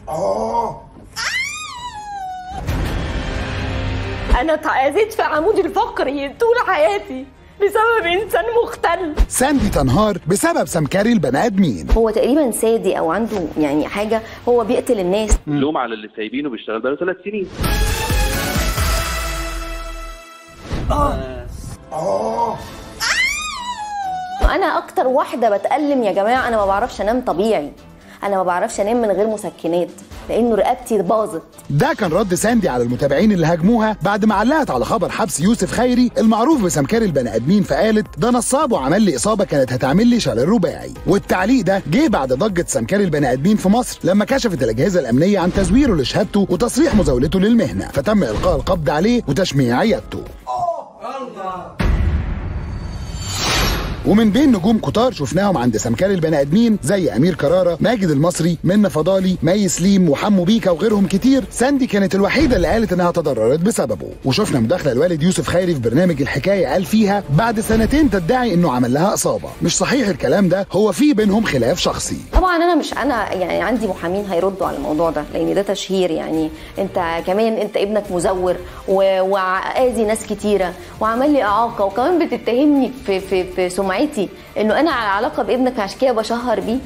انا اتأذيت في عمودي الفقري طول حياتي بسبب انسان مختل ساندي تنهار بسبب سمكري البني ادمين هو تقريبا سادي او عنده يعني حاجه هو بيقتل الناس لوم على اللي سايبينه بيشتغل بقاله ثلاث سنين انا اكتر واحده بتألم يا جماعه انا ما بعرفش انام طبيعي انا ما بعرفش انام من غير مسكنات لانه رقبتي باظت ده كان رد ساندي على المتابعين اللي هاجموها بعد ما علقت على خبر حبس يوسف خيري المعروف بسمكري البني ادمين فقالت ده نصاب وعمل لي اصابه كانت هتعمل لي شلل رباعي والتعليق ده جه بعد ضجه سمكري البني ادمين في مصر لما كشفت الاجهزه الامنيه عن تزويره لشهادته وتصريح مزاولته للمهنه فتم القاء القبض عليه وتشميع عيادته ومن بين نجوم كتار شفناهم عند سمكري البني ادمين زي امير كراره ماجد المصري منى فضالي مي سليم وحمو بيكا وغيرهم كتير ساندي كانت الوحيده اللي قالت انها تضررت بسببه وشفنا مداخله الوالد يوسف خيري في برنامج الحكايه قال فيها بعد سنتين تدعي انه عمل لها اصابه مش صحيح الكلام ده هو في بينهم خلاف شخصي طبعا انا مش انا يعني عندي محامين هيردوا على الموضوع ده لان ده تشهير يعني انت كمان انت ابنك مزور و- واذي ناس كتيره وعمل لي اعاقه وكمان بتتهمني في في في سمعتي انه انا على علاقه بابنك عشان كده بشهر بيه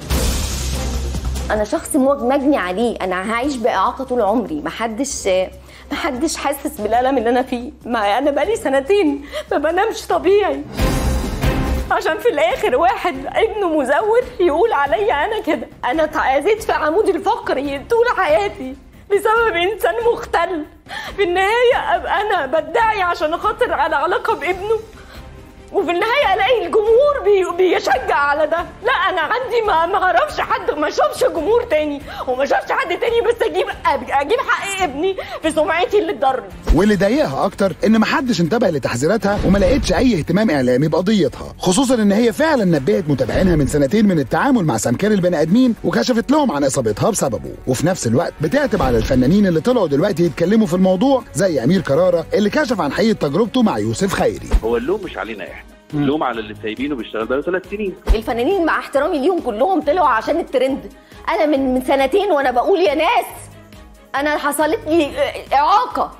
انا شخص موج- مجني عليه انا هعيش باعاقه طول عمري محدش محدش حاسس بالالم اللي انا فيه ما انا بقالي سنتين ما بنامش طبيعي عشان في الاخر واحد ابنه مزور يقول عليا انا كده انا اتأذيت في عمودي الفقري طول حياتي بسبب انسان مختل في النهايه ابقى انا بدعي عشان خاطر على علاقه بابنه وفي النهايه الاقي الجمهور بي بيشجع على ده لا انا عندي ما ما اعرفش حد ما اشوفش جمهور تاني وما اشوفش حد تاني بس اجيب اجيب حق ابني في سمعتي اللي اتضرت واللي ضايقها اكتر ان محدش انتبه لتحذيراتها وما لقيتش اي اهتمام اعلامي بقضيتها خصوصا ان هي فعلا نبهت متابعينها من سنتين من التعامل مع سمكري البني ادمين وكشفت لهم عن اصابتها بسببه وفي نفس الوقت بتعتب على الفنانين اللي طلعوا دلوقتي يتكلموا في الموضوع زي امير كراره اللي كشف عن حقيقه تجربته مع يوسف خيري هو اللوم مش علينا احنا اللوم على اللي سايبينه بيشتغل بقاله ثلاث سنين الفنانين مع احترامي ليهم كلهم طلعوا عشان الترند انا من من سنتين وانا بقول يا ناس انا حصلت لي اعاقه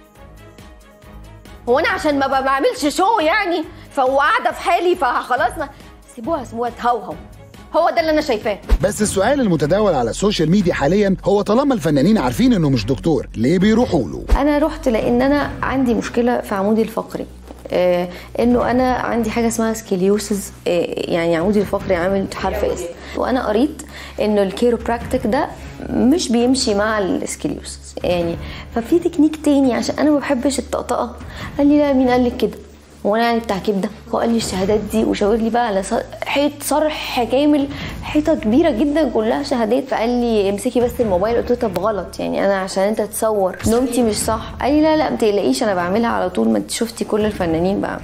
هو انا عشان ما ب- ما بعملش شو يعني فقاعده في حالي فخلاص ما سيبوها سيبوها تهوهو هو ده اللي انا شايفاه بس السؤال المتداول على السوشيال ميديا حاليا هو طالما الفنانين عارفين انه مش دكتور ليه بيروحوا له انا رحت لان انا عندي مشكله في عمودي الفقري آه انه انا عندي حاجه اسمها سكليوسز آه يعني عمودي الفقري عامل حرف اس وانا قريت انه الكيروبراكتيك ده مش بيمشي مع السكليوسز يعني ففي تكنيك تاني عشان انا ما بحبش الطقطقه قال لي لا مين قال لك كده هو انا يعني بتاع كبده هو قال لي الشهادات دي وشاور لي بقى على ص- حيط صرح كامل حيطه كبيره جدا كلها شهادات فقال لي امسكي بس الموبايل قلت له طب غلط يعني انا عشان انت تصور نومتي مش صح قال لي لا لا ما تقلقيش انا بعملها على طول ما انت شفتي كل الفنانين بقى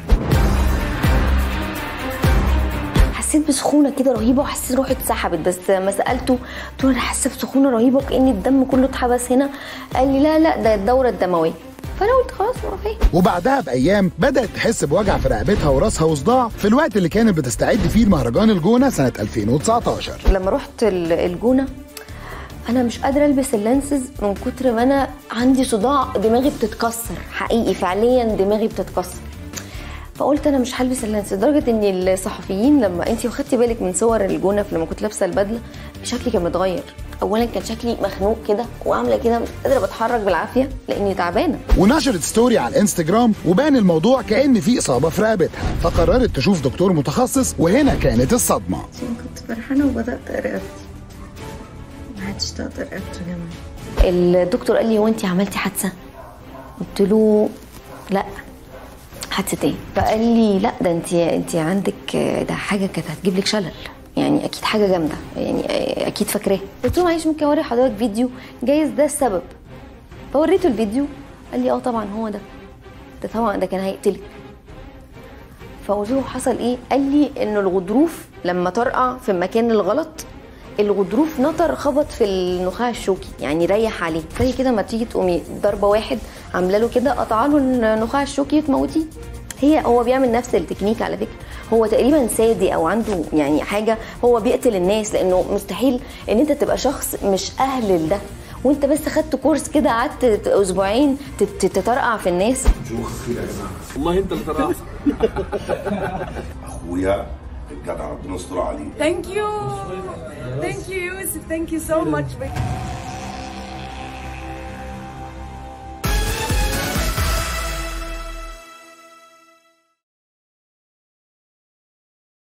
حسيت بسخونه كده رهيبه وحسيت روحي اتسحبت بس لما سالته قلت له انا حاسه بسخونه رهيبه وكان الدم كله اتحبس هنا قال لي لا لا ده الدوره الدمويه فانا قلت خلاص ما فيه وبعدها بايام بدات تحس بوجع في رقبتها وراسها وصداع في الوقت اللي كانت بتستعد فيه لمهرجان الجونه سنه 2019 لما رحت ال- الجونه انا مش قادره البس اللانسز من كتر ما انا عندي صداع دماغي بتتكسر حقيقي فعليا دماغي بتتكسر فقلت انا مش هلبس اللانس لدرجه ان الصحفيين لما انت واخدتي بالك من صور الجونه في لما كنت لابسه البدله شكلي كان متغير اولا كان شكلي مخنوق كده وعامله كده مش قادره بتحرك بالعافيه لاني تعبانه ونشرت ستوري على الانستجرام وبان الموضوع كان في اصابه في رقبتها فقررت تشوف دكتور متخصص وهنا كانت الصدمه عشان كنت فرحانة وبدأت رقبتي ما عادش تقدر رقبته جنبي الدكتور قال لي هو انت عملتي حادثه قلت له لا حادثه ايه فقال لي لا ده انت انت عندك ده حاجه كانت هتجيب لك شلل يعني اكيد حاجه جامده يعني اكيد فاكراه قلت له معلش ممكن اوري حضرتك فيديو جايز ده السبب فوريته الفيديو قال لي اه طبعا هو ده ده طبعا ده كان هيقتلك فقلت له حصل ايه قال لي انه الغضروف لما ترقع في المكان الغلط الغضروف نطر خبط في النخاع الشوكي يعني ريح عليه زي كده ما تيجي تقومي ضربه واحد عامله له كده قطع له النخاع الشوكي تموتيه هي هو بيعمل نفس التكنيك على فكره هو تقريبا سادي او عنده يعني حاجه هو بيقتل الناس لانه مستحيل ان انت تبقى شخص مش اهل لده وانت بس خدت كورس كده قعدت اسبوعين تت- تترقع في الناس والله انت اللي طلعت اخويا الجدع ربنا يستر عليه Thank you. Thank you, Yusuf. Thank you so much.